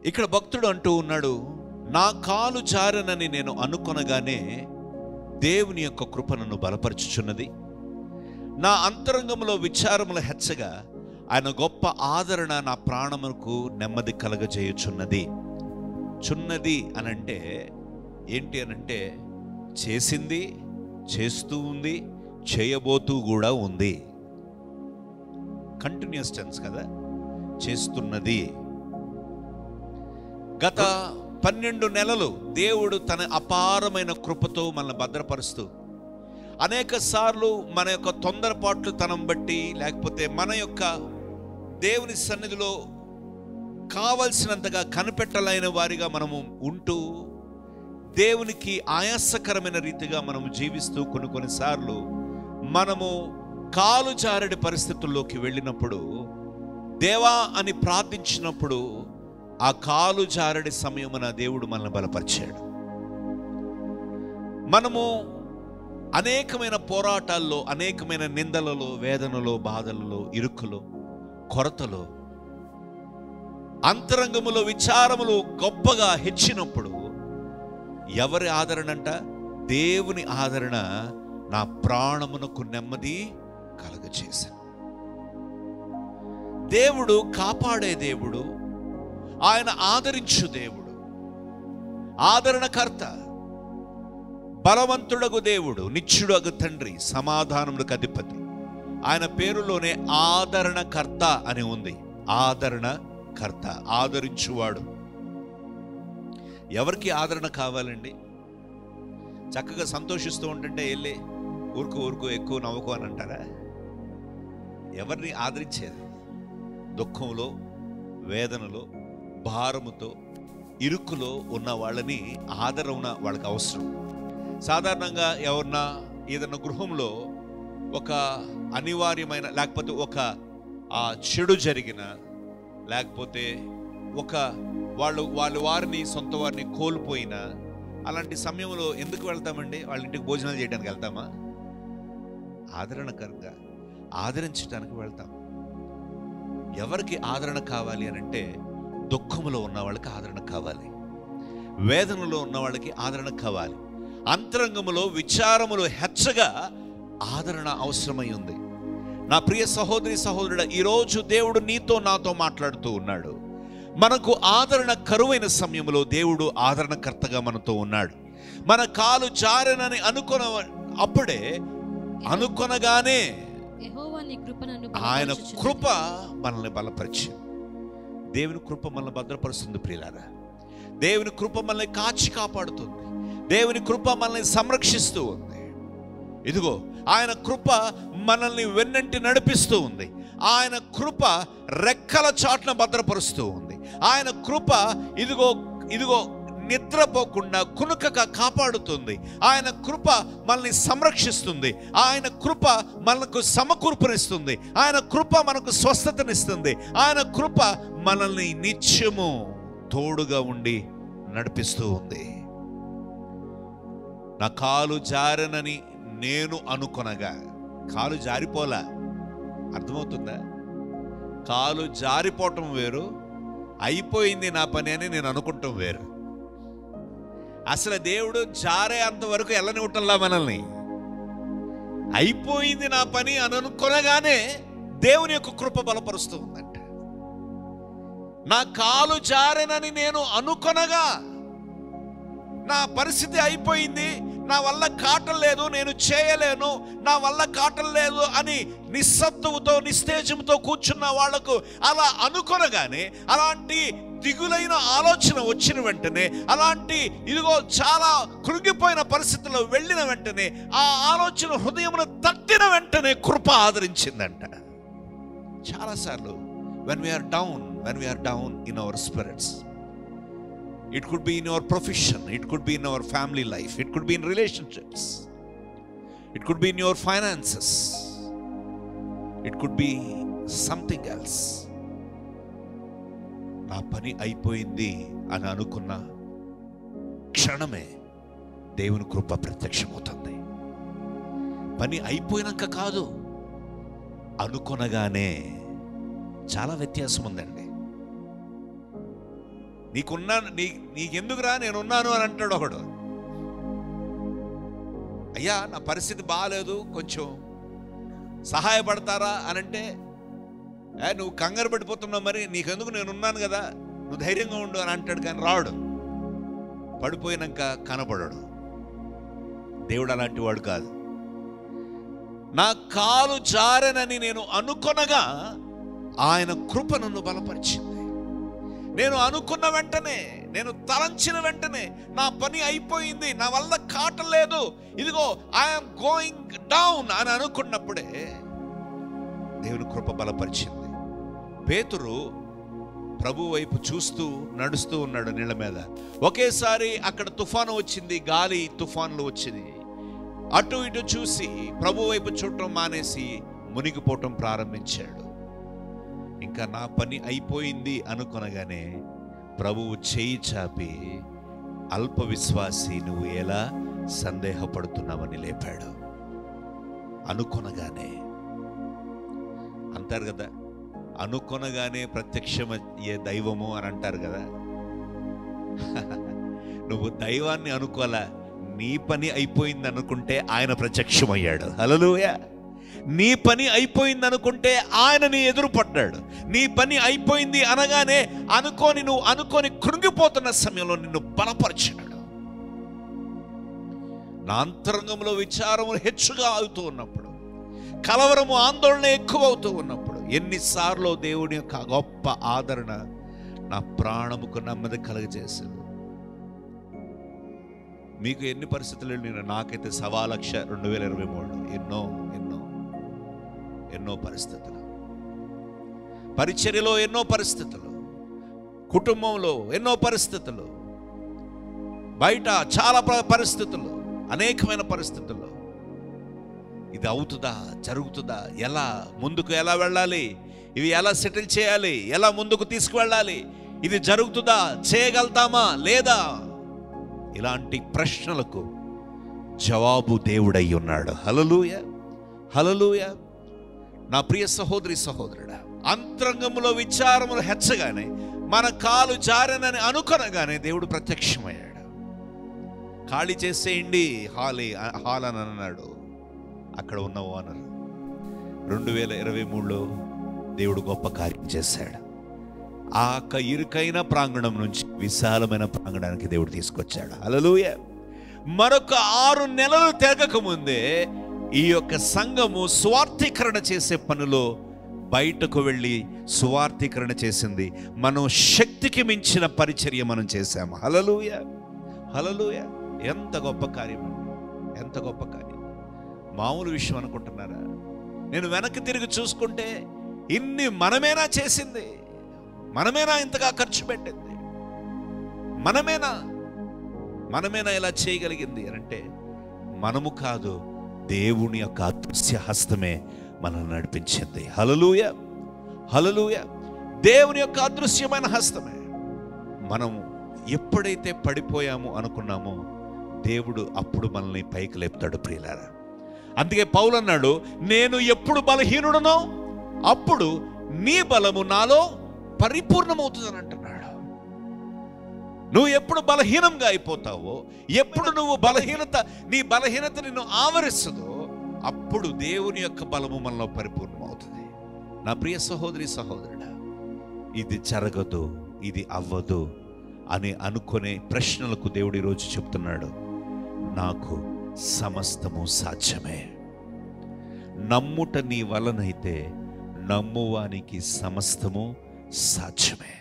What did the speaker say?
ఇక్కడ భక్తుడు అంటూ ఉన్నాడు నా కాలు జారనని నేను అనుకొనగానే దేవుని యొక్క కృప నన్ను బలపరుచుచున్నది నా అంతరంగంలో విచారముల హెచ్చగా ఆయన గొప్ప ఆదరణ నా ప్రాణములకు నెమ్మది కలగజేయుచున్నది చున్నది అనంటే ఏంటి అనంటే చేసింది చేస్తూ ఉంది చేయబోతూ కూడా ఉంది కంటిన్యూస్ టెన్స్ కదా చేస్తున్నది గత పన్నెండు నెలలు దేవుడు తన అపారమైన కృపతో మనల్ని భద్రపరుస్తూ అనేక సార్లు మన యొక్క తొందరపాట్లు తనం బట్టి లేకపోతే మన యొక్క దేవుని సన్నిధిలో కావలసినంతగా కనిపెట్టలేని వారిగా మనము ఉంటూ దేవునికి ఆయాసకరమైన రీతిగా మనము జీవిస్తూ కొన్ని కొన్నిసార్లు మనము కాలు జారడి పరిస్థితుల్లోకి వెళ్ళినప్పుడు దేవా అని ప్రార్థించినప్పుడు ఆ కాలు జారడి సమయమున దేవుడు మనల్ని బలపరిచాడు మనము అనేకమైన పోరాటాల్లో అనేకమైన నిందలలో వేదనలో బాధలలో ఇరుకులో కొరతలో అంతరంగములో విచారములు గొప్పగా హెచ్చినప్పుడు ఎవరి ఆదరణ అంట దేవుని ఆదరణ నా ప్రాణమునకు నెమ్మది కలగచేశాను దేవుడు కాపాడే దేవుడు ఆయన ఆదరించు దేవుడు ఆదరణకర్త బలవంతుడగు దేవుడు నిత్యుడగు తండ్రి సమాధానములకు అధిపతి ఆయన పేరులోనే ఆదరణకర్త అని ఉంది ఆదరణకర్త ఆదరించువాడు ఎవరికి ఆదరణ కావాలండి చక్కగా సంతోషిస్తూ ఉంటుంటే వెళ్ళి ఊరుకు ఊరుకు ఎక్కువ నవ్వుకో అని అంటారా ఎవరిని ఆదరించేది దుఃఖంలో వేదనలో భారముతో ఇరుకులో ఉన్న వాళ్ళని ఆదరణ వాళ్ళకి అవసరం సాధారణంగా ఎవరన్నా ఏదన్నా గృహంలో ఒక అనివార్యమైన లేకపోతే ఒక ఆ చెడు జరిగిన లేకపోతే ఒక వాళ్ళు వాళ్ళ వారిని సొంత వారిని కోల్పోయిన అలాంటి సమయంలో ఎందుకు వెళ్తామండి వాళ్ళ ఇంటికి భోజనాలు చేయడానికి వెళ్తామా ఆదరణకరంగా ఆదరించడానికి వెళ్తాం ఎవరికి ఆదరణ కావాలి అని అంటే దుఃఖములో ఉన్న వాళ్ళకి ఆదరణ కావాలి వేదనలో ఉన్న వాళ్ళకి ఆదరణ కావాలి అంతరంగములో విచారములు హెచ్చగా ఆదరణ అవసరమై ఉంది నా ప్రియ సహోదరి సహోదరుడు ఈరోజు దేవుడు నీతో నాతో మాట్లాడుతూ ఉన్నాడు మనకు ఆదరణ కరువైన సమయంలో దేవుడు ఆదరణకర్తగా మనతో ఉన్నాడు మన కాలు జారనని అనుకున్న అప్పుడే అనుకొనగానే యెహోవా నీ కృప నన్ను ఆయన బలపరచుచున్నది. కృప మనల్ని బలపరిచి దేవుని కృప మనల్ని భద్రపరుస్తుంది ప్రియులారా దేవుని కృప మనల్ని కాచి కాపాడుతుంది దేవుని కృప మనల్ని సంరక్షిస్తూ ఉంది ఇదిగో ఆయన కృప మనల్ని వెన్నంటి నడిపిస్తూ ఉంది ఆయన కృప రెక్కల చాటున భద్రపరుస్తూ ఉంది ఆయన కృప ఇదిగో ఇదిగో నిద్రపోకుండా కునుకగా కాపాడుతుంది ఆయన కృప మనల్ని సంరక్షిస్తుంది ఆయన కృప మనకు సమకూర్పునిస్తుంది ఆయన కృప మనకు స్వస్థతనిస్తుంది ఆయన కృప మనల్ని నిత్యము తోడుగా ఉండి నడిపిస్తూ ఉంది నా కాలు జారనని నేను అనుకొనగా కాలు జారిపోలా అర్థమవుతుందా కాలు జారిపోవటం వేరు అయిపోయింది నా పని అని నేను అనుకుంటాం వేరు అసలు దేవుడు జారే అంతవరకు వెళ్ళనివ్వటంలా మనల్ని అయిపోయింది నా పని అని అనుకొనగానే దేవుని యొక్క కృప బలపరుస్తూ ఉందంట నా కాలు జారెనని నేను అనుకొనగా నా పరిస్థితి అయిపోయింది నా వల్ల కాటం లేదు నేను చేయలేను నా వల్ల కాటం లేదు అని నిస్సత్తువుతో నిస్తేజంతో కూర్చున్న వాళ్లకు అలా అనుకొనగానే అలాంటి దిగులైన ఆలోచన వచ్చిన వెంటనే అలాంటి ఇదిగో చాలా కృంగిపోయిన పరిస్థితుల్లో వెళ్ళిన వెంటనే ఆ ఆలోచన హృదయమును తట్టిన వెంటనే కృప ఆదరించిందంట చాలాసార్లు when we're down when we're down in our spirits It could be in your profession, it could be in our family life, it could be in relationships, it could be in your finances, it could be something else. నా పని అయిపోయింది అని అనుకున్న క్షణమే దేవుని కృప ప్రత్యక్షమవుతుంది పని అయిపోయినాక కాదు అనుకొనగానే చాలా వ్యత్యాసం ఉందండి నీకున్నాను నీ నీకెందుకురా నేనున్నాను అని అంటాడు ఒకడు అయ్యా నా పరిస్థితి బాగాలేదు కొంచెం సహాయపడతారా అని అంటే "ఏ, నువ్వు కంగారు పడిపోతున్నావు మరి నీకెందుకు నేను ఉన్నాను కదా నువ్వు ధైర్యంగా ఉండు అని అంటాడు కానీ రాడు పడిపోయినాక కనపడడు దేవుడు అలాంటి వాడు కాదు నా కాలు జారనని నేను అనుకొనగా ఆయన కృప నన్ను బలపరిచింది నేను అనుకున్న వెంటనే నేను తలంచిన వెంటనే నా పని అయిపోయింది నా వల్ల కాటలేదు ఇదిగో ఐఎమ్ గోయింగ్ డౌన్ అని అనుకున్నప్పుడే దేవుని కృప బలపరిచింది పేతురు ప్రభు వైపు చూస్తూ నడుస్తూ ఉన్నాడు నీళ్ళ మీద ఒకేసారి అక్కడ తుఫాను వచ్చింది గాలి తుఫాన్లు వచ్చింది అటు ఇటు చూసి ప్రభు వైపు చూడటం మానేసి మునిగిపోవటం ప్రారంభించాడు ఇంకా నా పని అయిపోయింది అనుకొనగానే ప్రభువు చేయి చాపి అల్ప విశ్వాసి నువ్వు ఎలా సందేహపడుతున్నావని లేపాడు అనుకొనగానే అంటారు కదా అనుకొనగానే ప్రత్యక్షమయ్యే దైవము అని అంటారు కదా నువ్వు దైవాన్ని అనుకోలా నీ పని అయిపోయింది అనుకుంటే ఆయన ప్రత్యక్షమయ్యాడు హలలుయ నీ పని అయిపోయింది అనుకుంటే ఆయన నీ ఎదురు పడ్డాడు నీ పని అయిపోయింది అనగానే అనుకోని నువ్వు అనుకొని కృంగిపోతున్న సమయంలో నిన్ను బలపరిచాడు నా అంతరంగంలో విచారము హెచ్చుగా అవుతూ ఉన్నప్పుడు కలవరము ఆందోళన ఎక్కువ అవుతూ ఉన్నప్పుడు ఎన్నిసార్లు దేవుని యొక్క గొప్ప ఆదరణ నా ప్రాణముకు నెమ్మది కలగజేసింది మీకు ఎన్ని పరిస్థితులు నేను నాకైతే సవా లక్ష రెండు వేల ఇరవై మూడు ఎన్నో ఎన్నో ఎన్నో పరిస్థితులు పరిచర్యలో ఎన్నో పరిస్థితులు కుటుంబంలో ఎన్నో పరిస్థితులు బయట చాలా ప- పరిస్థితులు అనేకమైన పరిస్థితుల్లో ఇది అవుతుందా జరుగుతుందా ఎలా ముందుకు ఎలా వెళ్ళాలి ఇవి ఎలా సెటిల్ చేయాలి ఎలా ముందుకు తీసుకువెళ్ళాలి ఇది జరుగుతుందా చేయగలుగుతామా లేదా ఇలాంటి ప్రశ్నలకు జవాబు దేవుడై ఉన్నాడు హలలుయ హలలుయ నా ప్రియ సహోదరి సహోదరుడా అంతరంగంలో విచారములు హెచ్చగానే మన కాలు జారనని అనుకొనగానే దేవుడు ప్రత్యక్షమయ్యాడు ఖాళీ చేసేయండి హాలీ హాల్ అని అన్నాడు అక్కడ ఉన్న ఓనర్ రెండు వేల ఇరవై మూడులో దేవుడు గొప్ప కార్యం చేశాడు ఆ యొక్క ఇరుకైన ప్రాంగణం నుంచి విశాలమైన ప్రాంగణానికి దేవుడు తీసుకొచ్చాడు హల్లెలూయ మరొక ఆరు నెలలు తిరగక ముందే ఈ యొక్క సంఘము స్వార్థీకరణ చేసే పనిలో బయటకు వెళ్ళి సువార్థీకరణ చేసింది మనం శక్తికి మించిన పరిచర్య మనం చేశాము హలలుయ హలలుయ ఎంత గొప్ప కార్యం అండి ఎంత గొప్ప కార్యం మామూలు విషయం అనుకుంటున్నారా నేను వెనక్కి తిరిగి చూసుకుంటే ఇన్ని మనమేనా చేసింది మనమేనా ఇంతగా ఖర్చు పెట్టింది మనమేనా మనమేనా ఇలా చేయగలిగింది అని అంటే మనము కాదు దేవుని యొక్క అదృశ్య హస్తమే మనల్ని నడిపించింది హలలుయ హలలుయ దేవుని యొక్క అదృశ్యమైన హస్తమే మనం ఎప్పుడైతే పడిపోయాము అనుకున్నామో దేవుడు అప్పుడు మనల్ని పైకి లేపుతాడు ప్రియులారా అందుకే పౌలు అన్నాడు నేను ఎప్పుడు బలహీనుడనో అప్పుడు నీ బలము నాలో పరిపూర్ణమవుతుందని అంటున్నాడు నువ్వు ఎప్పుడు బలహీనంగా అయిపోతావో ఎప్పుడు నువ్వు బలహీనత నీ బలహీనత నిన్ను ఆవరిస్తుందో అప్పుడు దేవుని యొక్క బలము మనలో పరిపూర్ణమవుతుంది నా ప్రియ సహోదరి సహోదరుడా ఇది జరగదు ఇది అవ్వదు అని అనుకునే ప్రశ్నలకు దేవుడు ఈరోజు చెప్తున్నాడు నాకు సమస్తము సాధ్యమే నమ్ముట నీ వలనైతే నమ్మువానికి సమస్తము సాధ్యమే